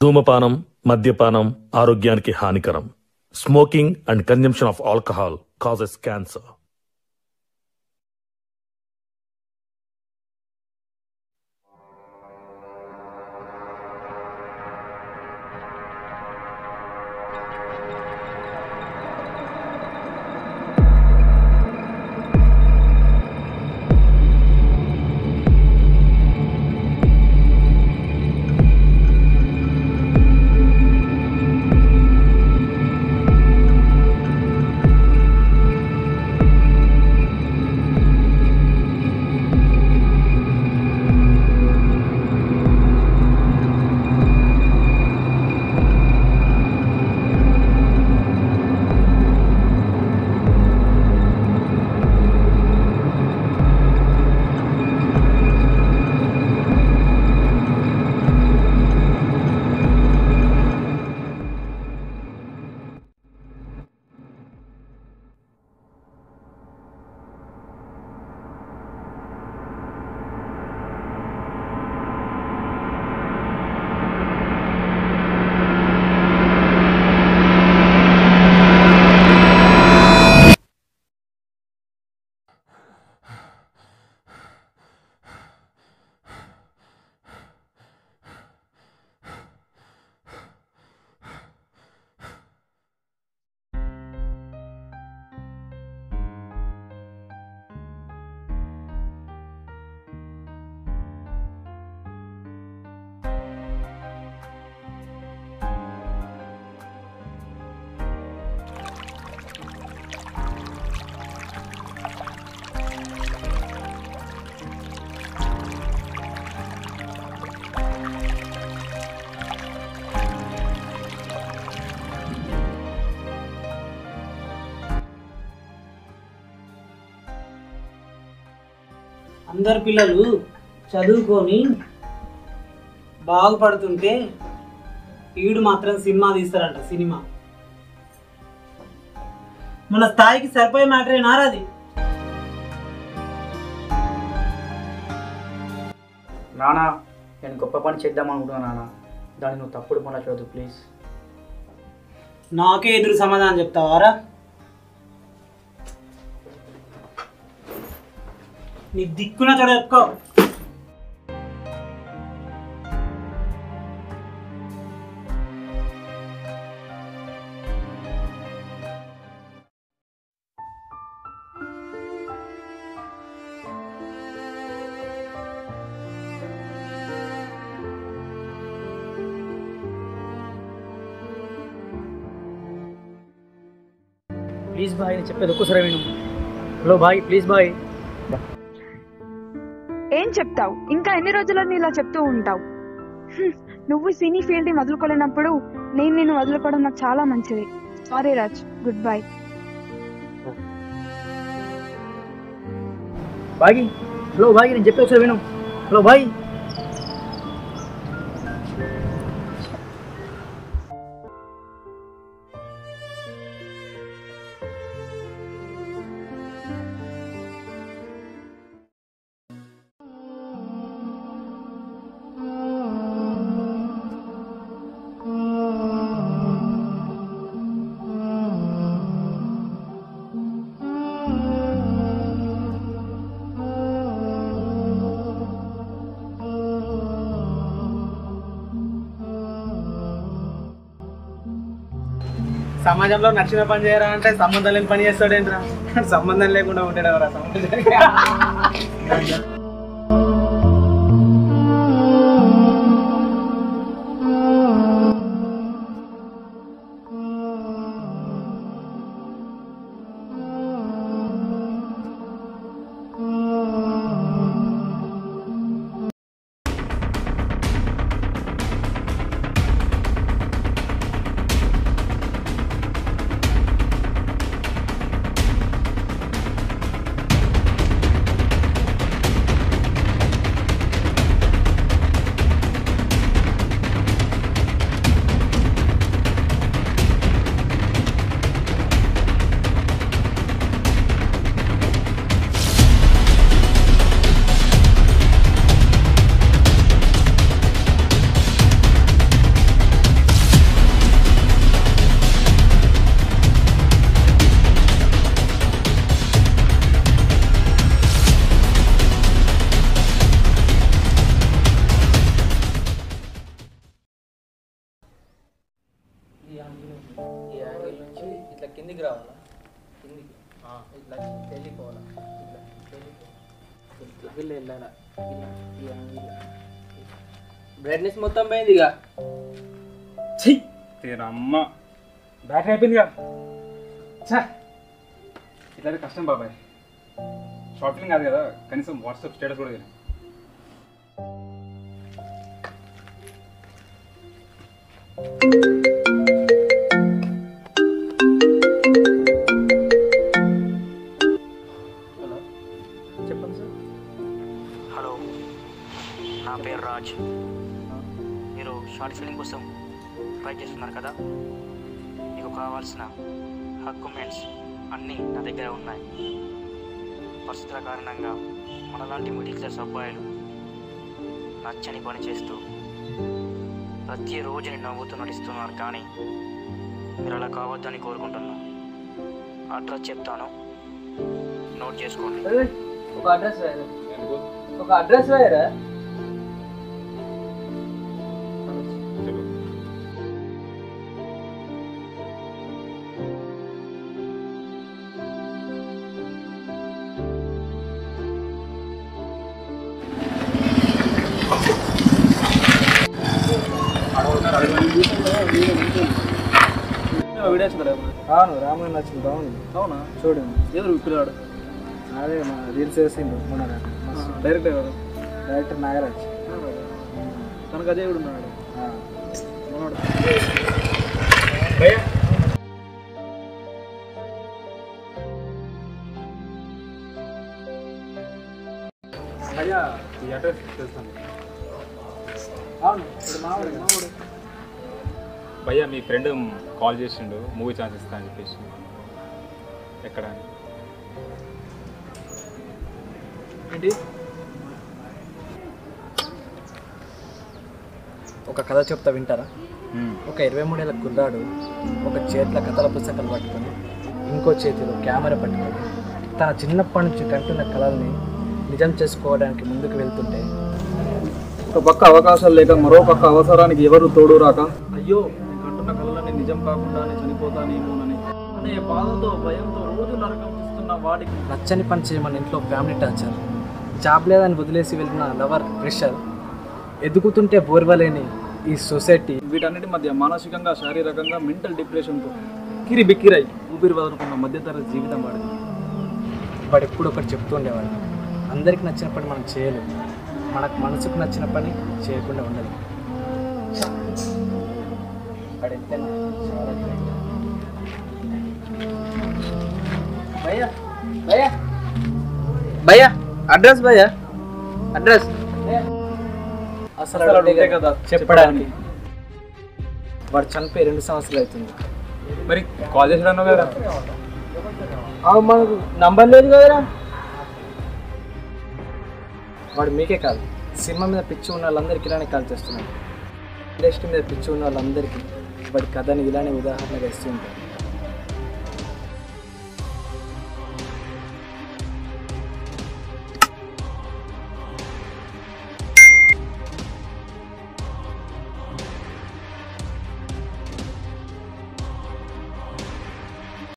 ధూమపానం మద్యపానం ఆరోగ్యానికి హానికరం smoking and consumption of alcohol causes cancer అందరు పిల్లలు చదువుకొని బాగుపడుతుంటే ఈడు మాత్రం సినిమా తీస్తారంట సినిమా మన స్థాయికి సరిపోయే మ్యాటరేనా అది నానా నేను గొప్ప పని చేద్దాం అనుకుంటున్నా నాన్న దాన్ని నువ్వు తప్పుడు పనులు చూడదు ప్లీజ్ నాకే ఎదురు సమాధానం చెప్తావారా నీ దిక్కున చోట చెప్పుకో ప్లీజ్ బాయ్ నేను చెప్పేది ఒక్కసారి విను హలో బాయ్ ప్లీజ్ బాయ్ ఏం చెప్తావు ఇంకా ఎన్ని రోజులని ఇలా చెప్తూ ఉంటావు హ్మ్, నువ్వు సినీ ఫీల్డ్ ని వదులుకోలేనప్పుడు నేను నిన్ను వదులుకోవడం నాకు చాలా మంచిది సారీ రాజ్ గుడ్ బై బాగి హలో బాగి నేను చెప్పే ఒకసారి విను హలో బాయ్ సమాజంలో నచ్చిన పని చేయరా అంటే సంబంధం లేని పని చేస్తాడేంట్రా సంబంధం లేకుండా ఉంటాడు ఎవరా సమాజం ఆ కిందికి రావాలా కిందికి ఇట్లా వెళ్ళిపోవాలా ఇట్లా వెళ్ళిపో. ఇట్లా వీళ్ళు వెళ్ళాలా ఇలా ఇలా ఇలా బ్రైట్నెస్ మొత్తం పోయింది ఇక తీరమ్మ బ్యాటరీ అయిపోయిందిగా ఛా ఇట్లా కష్టం బాబాయ్ షార్ట్ ఫిల్మ్ కాదు కదా కనీసం వాట్సాప్ స్టేటస్ కూడా తెలియదు హలో చెప్పండి సార్ హలో నా పేరు రాజ్ మీరు షార్ట్ ఫిలిం కోసం ట్రై చేస్తున్నారు కదా మీకు కావాల్సిన డాక్యుమెంట్స్ అన్నీ నా దగ్గర ఉన్నాయి పరిస్థితుల కారణంగా మనలాంటి మిడిల్ క్లాస్ అబ్బాయిలు నచ్చని పని చేస్తూ ప్రతిరోజు నేను నవ్వుతూ నటిస్తున్నారు కానీ మీరు అలా కావద్దని కోరుకుంటున్నా అడ్రస్ చెప్తాను నోట్ చేసుకోండి ఒక అడ్రస్ వేయరా ఒక అడ్రస్ వేయరా చెప్పు వీడియోస్ అవును రామన్ నచ్చింది బాగుంది అవునా చూడండి ఎవరు పిల్లాడు అదే మా రీల్స్ వేసిండు మన డైరెక్ట్ ఎవరు డైరెక్టర్ నాగరాజ్ కనుక అజయ్ కూడా ఉన్నాడు మనోడు అయ్యా ఈ అడ్రస్ తెలుస్తాను అవును ఇప్పుడు మావాడు మావాడు భయ్యా మీ ఫ్రెండ్ కాల్ చేసిండు మూవీ ఛాన్స్ ఇస్తా అని చెప్పేసి ఎక్కడ అని ఏంటి ఒక కథ చెప్తా వింటారా మ్మ్. ఒక ఇరవై మూడేళ్ళ కుర్రాడు ఒక చేతిలో కథల పుస్తకాలు పట్టుకొని ఇంకో చేతిలో కెమెరా పట్టుకొని తన చిన్నప్పటి నుంచి కంటున్న కళల్ని నిజం చేసుకోవడానికి ముందుకు వెళ్తుంటే ఒక పక్క అవకాశాలు లేక మరో పక్క అవసరానికి ఎవరు తోడు రాక అయ్యో నేను కంటున్న కళలన్నీ నిజం కాకుండానే చనిపోతానేమోనని అనే బాధతో భయంతో రోజు నరకం చూస్తున్న వాడికి నచ్చని పని చేయమని ఇంట్లో ఫ్యామిలీ టార్చర్ జాబ్ లేదని వదిలేసి వెళ్ళిన లవర్ ప్రెషర్ ఎదుగుతుంటే బోర్వలేని ఈ సొసైటీ వీటన్నిటి మధ్య మానసికంగా శారీరకంగా మెంటల్ డిప్రెషన్తో కిరి బిక్కిరై ఊపిరి వదులుకున్న మధ్యతరగతి జీవితం వాడిది వాడు ఎప్పుడు ఒకటి చెప్తూ ఉండేవాడు అందరికి నచ్చిన పని మనం చేయలేము మనకు మనసుకు నచ్చిన పని చేయకుండా ఉండదు వాడు ఎంతైనా చాలా great. భయ్యా భయ్యా భయ్యా అడ్రస్ భయ్యా అడ్రస్ అసలు అసలు అడుగుతే ఉంటే కదా చెప్పడానికి వాడు చనిపోయి రెండు సంవత్సరాలు అవుతుంది మరి కాల్ చేసాడు కదా మనకు నంబర్ లేదు కదరా వాడు మీకే కాదు సినిమా మీద పిచ్చి ఉన్న వాళ్ళందరికీ ఇలానే కాల్ చేస్తున్నాడు ఇండస్ట్రీ మీద పిచ్చి ఉన్న వాళ్ళందరికీ వాడి కథని ఇలానే ఉదాహరణగా ఇస్తూ ఉంటాడు